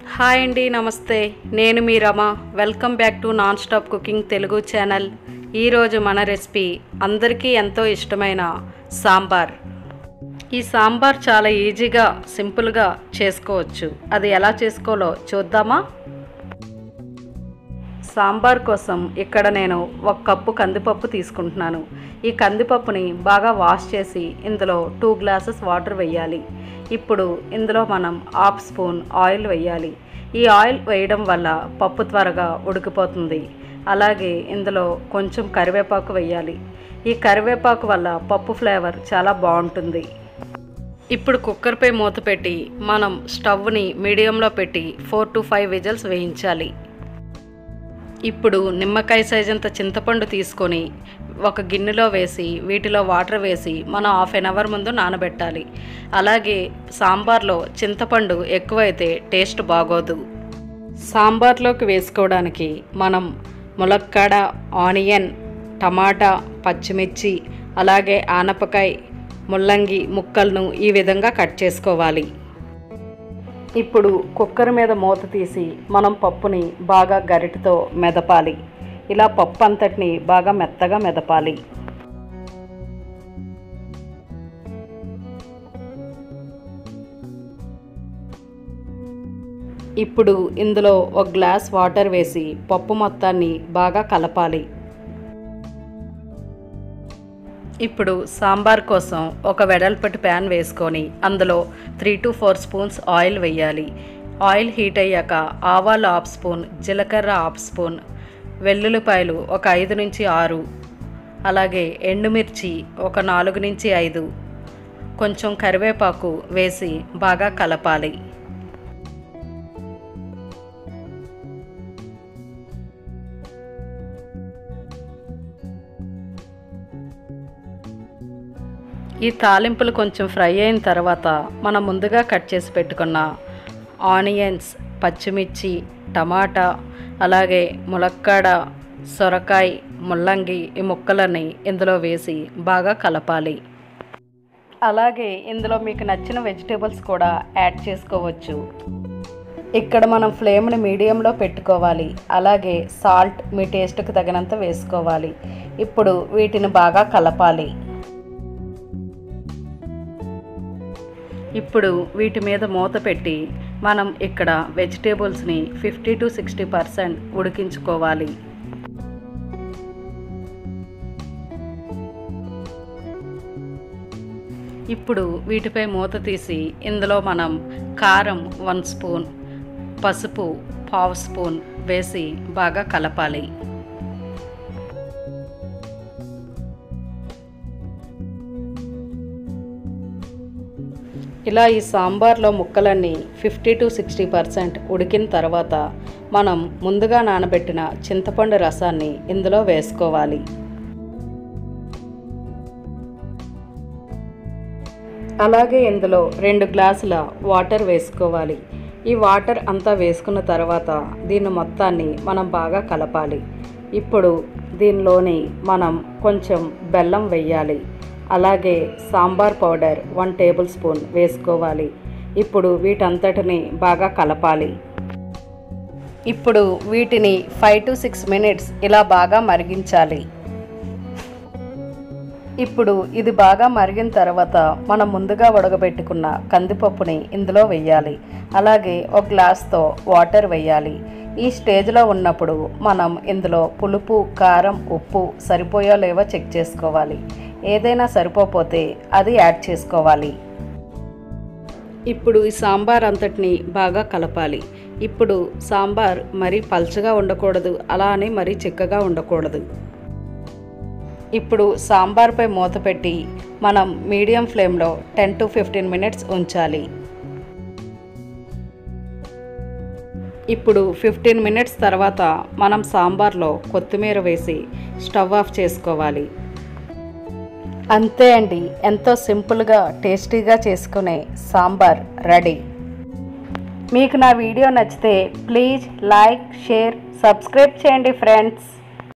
hi అండి నమస్తే నేను మీ Rama welcome back to non stop cooking Telugu channel ఈరోజు మన రెసిపీ అందరికీ ఎంతో ఇష్టమైన సాంబార్ ఈ సాంబార్ చాలా ఈజీగా సింపుల్గా చేసుకోవచ్చు అది ఎలా చేసుకోవాలో చూద్దామా సాంబార్ కోసం ఇక్కడ నేను ఒక కప్పు కందిపప్పు తీసుకుంటున్నాను ఈ కందిపప్పుని బాగా వాష్ చేసి ఇందులో టూ గ్లాసెస్ వాటర్ వేయాలి ఇప్పుడు ఇందులో మనం హాఫ్ స్పూన్ ఆయిల్ వేయాలి ఈ ఆయిల్ వేయడం వల్ల పప్పు త్వరగా ఉడికిపోతుంది అలాగే ఇందులో కొంచెం కరివేపాకు వేయాలి ఈ కరివేపాకు వల్ల పప్పు ఫ్లేవర్ చాలా బాగుంటుంది ఇప్పుడు కుక్కర్పై మూత పెట్టి మనం స్టవ్ని మీడియంలో పెట్టి ఫోర్ టు ఫైవ్ విజిల్స్ వేయించాలి ఇప్పుడు నిమ్మకాయ సైజ్ అంత చింతపండు తీసుకొని ఒక గిన్నెలో వేసి వీటిలో వాటర్ వేసి మనం హాఫ్ ఎన్ అవర్ ముందు నానబెట్టాలి అలాగే సాంబార్లో చింతపండు ఎక్కువైతే టేస్ట్ బాగోదు సాంబార్లోకి వేసుకోవడానికి మనం ములక్కాడ ఆనియన్ టమాటా పచ్చిమిర్చి అలాగే ఆనపకాయ ముల్లంగి ముక్కలను ఈ విధంగా కట్ చేసుకోవాలి ఇప్పుడు కుక్కర్ మీద మూత తీసి మనం పప్పుని బాగా గరిటతో మెదపాలి ఇలా పప్పు అంతటిని బాగా మెత్తగా మెదపాలి ఇప్పుడు ఇందులో ఒక గ్లాస్ వాటర్ వేసి పప్పు మొత్తాన్ని బాగా కలపాలి ఇప్పుడు సాంబార్ కోసం ఒక వెడల్పటి ప్యాన్ వేసుకొని అందులో three to four spoons oil వేయాలి ఆయిల్ హీట్ అయ్యాక ఆవాలు హాఫ్ స్పూన్ జీలకర్ర హాఫ్ స్పూన్ వెల్లుల్లిపాయలు ఒక ఐదు నుంచి ఆరు అలాగే ఎండుమిర్చి ఒక నాలుగు నుంచి ఐదు కొంచెం కరివేపాకు వేసి బాగా కలపాలి ఈ తాలింపులు కొంచెం ఫ్రై అయిన తర్వాత మనం ముందుగా కట్ చేసి పెట్టుకున్న ఆనియన్స్ పచ్చిమిర్చి టమాటా అలాగే ములక్కాడ సొరకాయ ముల్లంగి ఈ ముక్కలని ఇందులో వేసి బాగా కలపాలి అలాగే ఇందులో మీకు నచ్చిన వెజిటేబుల్స్ కూడా యాడ్ చేసుకోవచ్చు ఇక్కడ మనం ఫ్లేమ్ని మీడియంలో పెట్టుకోవాలి అలాగే సాల్ట్ మీ టేస్ట్కి తగినంత వేసుకోవాలి ఇప్పుడు వీటిని బాగా కలపాలి ఇప్పుడు వీటి మీద మూత పెట్టి మనం ఇక్కడ వెజిటేబుల్స్ని ఫిఫ్టీ టు సిక్స్టీ పర్సెంట్ ఉడికించుకోవాలి ఇప్పుడు వీటిపై మూత తీసి ఇందులో మనం కారం వన్ స్పూన్ పసుపు పావు స్పూన్ వేసి బాగా కలపాలి ఇలా ఈ సాంబార్లో ముక్కలన్నీ ఫిఫ్టీ టు సిక్స్టీ పర్సెంట్ ఉడికిన తర్వాత మనం ముందుగా నానబెట్టిన చింతపండు రసాన్ని ఇందులో వేసుకోవాలి అలాగే ఇందులో రెండు గ్లాసుల వాటర్ వేసుకోవాలి ఈ వాటర్ అంతా వేసుకున్న తర్వాత దీన్ని మొత్తాన్ని మనం బాగా కలపాలి ఇప్పుడు దీనిలోని మనం కొంచెం బెల్లం వెయ్యాలి అలాగే sambar powder one tablespoon వేసుకోవాలి ఇప్పుడు వీటంతటిని బాగా కలపాలి ఇప్పుడు వీటిని ఫైవ్ టు సిక్స్ మినిట్స్ ఇలా బాగా మరిగించాలి ఇప్పుడు ఇది బాగా మరిగిన తర్వాత మనం ముందుగా ఉడకబెట్టుకున్న కందిపప్పుని ఇందులో వెయ్యాలి అలాగే ఒక గ్లాస్తో వాటర్ వెయ్యాలి ఈ స్టేజ్లో ఉన్నప్పుడు మనం ఇందులో పులుపు కారం ఉప్పు సరిపోయో లేవో చెక్ చేసుకోవాలి ఏదైనా సరిపోతే అది యాడ్ చేసుకోవాలి ఇప్పుడు ఈ సాంబార్ అంతటిని బాగా కలపాలి ఇప్పుడు సాంబార్ మరీ పల్చగా ఉండకూడదు అలా అని మరీ చిక్కగా ఉండకూడదు ఇప్పుడు సాంబార్పై మూత పెట్టి మనం మీడియం ఫ్లేమ్లో టెన్ టు ఫిఫ్టీన్ మినిట్స్ ఉంచాలి ఇప్పుడు ఫిఫ్టీన్ మినిట్స్ తర్వాత మనం సాంబార్లో కొత్తిమీర వేసి స్టవ్ ఆఫ్ చేసుకోవాలి అంతే అండి ఎంతో సింపుల్గా టేస్టీగా చేసుకునే సాంబార్ రెడీ మీకు నా వీడియో నచ్చితే ప్లీజ్ లైక్ షేర్ సబ్స్క్రైబ్ చేయండి ఫ్రెండ్స్